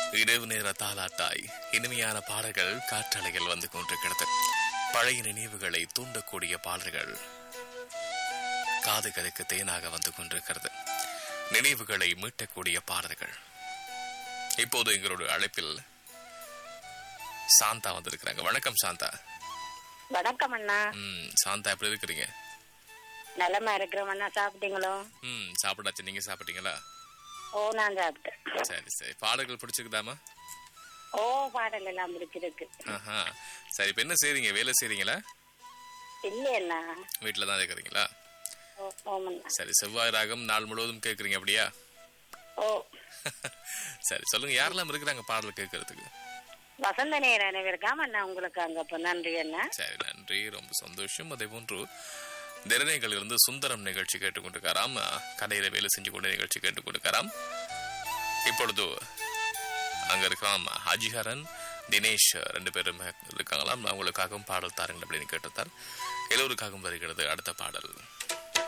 இரவு நேர தாலாட்டாய் இனிமையான பாடல்கள் காற்றலையில் வந்து கொண்டிருக்கிறது பழைய நினைவுகளை தூண்டக்கூடிய பாடல்கள் காதுகளுக்கு தேனாக வந்து கொண்டிருக்கிறது நினைவுகளை மீட்டக்கூடிய பாடல்கள் இப்போது எங்களோட அழைப்பில் சாந்தா வந்திருக்கிறாங்க வணக்கம் சாந்தா வணக்கம் அண்ணா ம் சாந்தா எப்படி இருக்கிறீங்க நலமா இருக்கிறோம் அண்ணா சாப்பிட்டீங்களோ ம் சாப்பிடாச்சு நீங்க சாப்பிட்டீங்களா ஓ நான் சாப்பிட்டேன் சரி சரி பாடல்கள் பிடிச்சிருக்குதாமா ஓ பாடல் எல்லாம் பிடிச்சிருக்கு ஆஹா சரி இப்ப என்ன செய்றீங்க வேலை செய்றீங்களா இல்லையண்ணா வீட்டில தான் இருக்கிறீங்களா ஓ ஓமண்ணா சரி செவ்வாய் ராகம் நாள் முழுவதும் கேட்குறீங்க அப்படியா ஓ சரி சொல்லுங்க யாரெல்லாம் இருக்கிறாங்க பாடல் கேட்கறதுக்கு வசந்த நேர அனைவருக்காம அண்ணா உங்களுக்கு அங்க இப்போ நன்றி அண்ணா சரி நன்றி ரொம்ப சந்தோஷம் அதே போன்று திறனைகள் இருந்து சுந்தரம் நிகழ்ச்சி கேட்டுக்கொண்டிருக்காராம் கடையில வேலை செஞ்சு கொண்டு நிகழ்ச்சி கேட்டுக்கொண்டிருக்காராம் இப்பொழுது அங்க இருக்கலாம் ஹஜிஹரன் தினேஷ் ரெண்டு பேரும் இருக்காங்களாம் அவங்களுக்காகவும் பாடல் தாருங்கள் அப்படின்னு கேட்டுத்தார் எல்லோருக்காகவும் வருகிறது அடுத்த பாடல்